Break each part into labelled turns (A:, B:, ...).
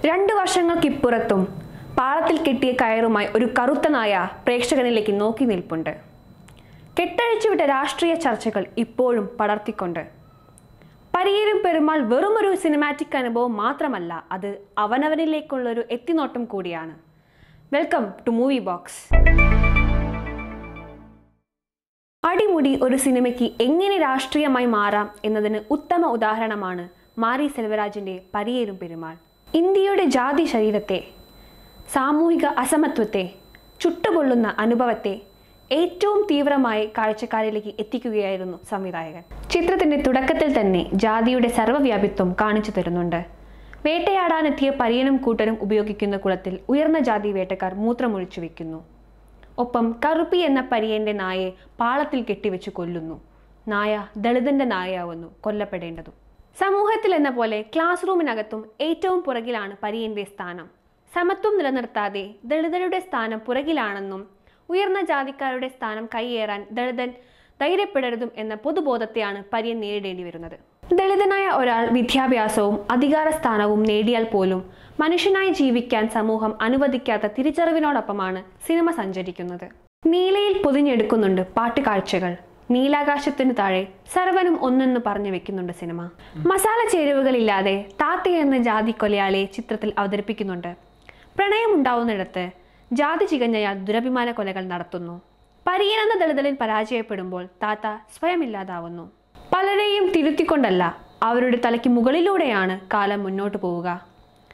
A: രണ്ടു വർഷങ്ങൾക്കിപ്പുറത്തും പാളത്തിൽ കെട്ടിയ കയറുമായി ഒരു കറുത്ത നായ പ്രേക്ഷകനിലേക്ക് നോക്കി നിൽപ്പുണ്ട് കെട്ടഴിച്ചുവിട്ട രാഷ്ട്രീയ ചർച്ചകൾ ഇപ്പോഴും പടർത്തിക്കൊണ്ട് പരിയേരും പെരുമാൾ വെറുമൊരു സിനിമാറ്റിക് അനുഭവം മാത്രമല്ല അത് അവനവനിലേക്കുള്ളൊരു എത്തിനോട്ടം കൂടിയാണ് വെൽക്കം ടു മൂവി ബോക്സ് അടിമുടി ഒരു സിനിമയ്ക്ക് എങ്ങനെ രാഷ്ട്രീയമായി മാറാം എന്നതിന് ഉത്തമ ഉദാഹരണമാണ് മാരി സെൽവരാജിന്റെ പരിയേരും പെരുമാൾ ഇന്ത്യയുടെ ജാതി ശരീരത്തെ സാമൂഹിക അസമത്വത്തെ ചുട്ടുപൊള്ളുന്ന അനുഭവത്തെ ഏറ്റവും തീവ്രമായി കാഴ്ചക്കാരിലേക്ക് എത്തിക്കുകയായിരുന്നു സംവിധായകൻ ചിത്രത്തിന്റെ തുടക്കത്തിൽ തന്നെ ജാതിയുടെ സർവ്വവ്യാപിത്വം കാണിച്ചു തരുന്നുണ്ട് വേട്ടയാടാനെത്തിയ പരിയനും കൂട്ടരും ഉപയോഗിക്കുന്ന കുളത്തിൽ ഉയർന്ന ജാതി വേട്ടക്കാർ മൂത്രമൊഴിച്ചു വെക്കുന്നു ഒപ്പം കറുപ്പി എന്ന പരിയന്റെ നായയെ പാളത്തിൽ കെട്ടിവെച്ച് കൊല്ലുന്നു നായ ദളിതന്റെ നായയാവുന്നു കൊല്ലപ്പെടേണ്ടതും സമൂഹത്തിൽ എന്ന പോലെ ക്ലാസ് റൂമിനകത്തും ഏറ്റവും പുറകിലാണ് പരിയന്റെ സ്ഥാനം സമത്വം നിലനിർത്താതെ ദളിതരുടെ സ്ഥാനം പുറകിലാണെന്നും ഉയർന്ന ജാതിക്കാരുടെ സ്ഥാനം കൈയേറാൻ ദളിതൻ ധൈര്യപ്പെടരുതും എന്ന പൊതുബോധത്തെയാണ് പരിയൻ നേരിടേണ്ടി വരുന്നത് ദളിതനായ ഒരാൾ വിദ്യാഭ്യാസവും അധികാര സ്ഥാനവും നേടിയാൽ പോലും മനുഷ്യനായി ജീവിക്കാൻ സമൂഹം അനുവദിക്കാത്ത തിരിച്ചറിവിനോടൊപ്പമാണ് സിനിമ സഞ്ചരിക്കുന്നത് നീലയിൽ പൊതിഞ്ഞെടുക്കുന്നുണ്ട് പാട്ടുകാഴ്ചകൾ നീലാകാശത്തിന് താഴെ സർവനും ഒന്നെന്ന് പറഞ്ഞു വെക്കുന്നുണ്ട് സിനിമ മസാല ചേരുവകളില്ലാതെ താത്ത എന്ന ജാതി കൊലയാളിയെ ചിത്രത്തിൽ അവതരിപ്പിക്കുന്നുണ്ട് പ്രണയമുണ്ടാവുന്നിടത്ത് ജാതി ചികഞ്ഞയാൾ ദുരഭിമാന കൊലകൾ നടത്തുന്നു പരിയൻ എന്ന ദളിതലിൽ പരാജയപ്പെടുമ്പോൾ താത്ത സ്വയം ഇല്ലാതാവുന്നു പലരെയും തിരുത്തിക്കൊണ്ടല്ല അവരുടെ തലയ്ക്ക് മുകളിലൂടെയാണ് കാലം മുന്നോട്ട് പോവുക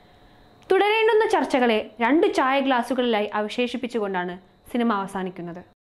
A: തുടരേണ്ടുന്ന ചർച്ചകളെ രണ്ട് ചായ ഗ്ലാസുകളിലായി അവശേഷിപ്പിച്ചുകൊണ്ടാണ് സിനിമ അവസാനിക്കുന്നത്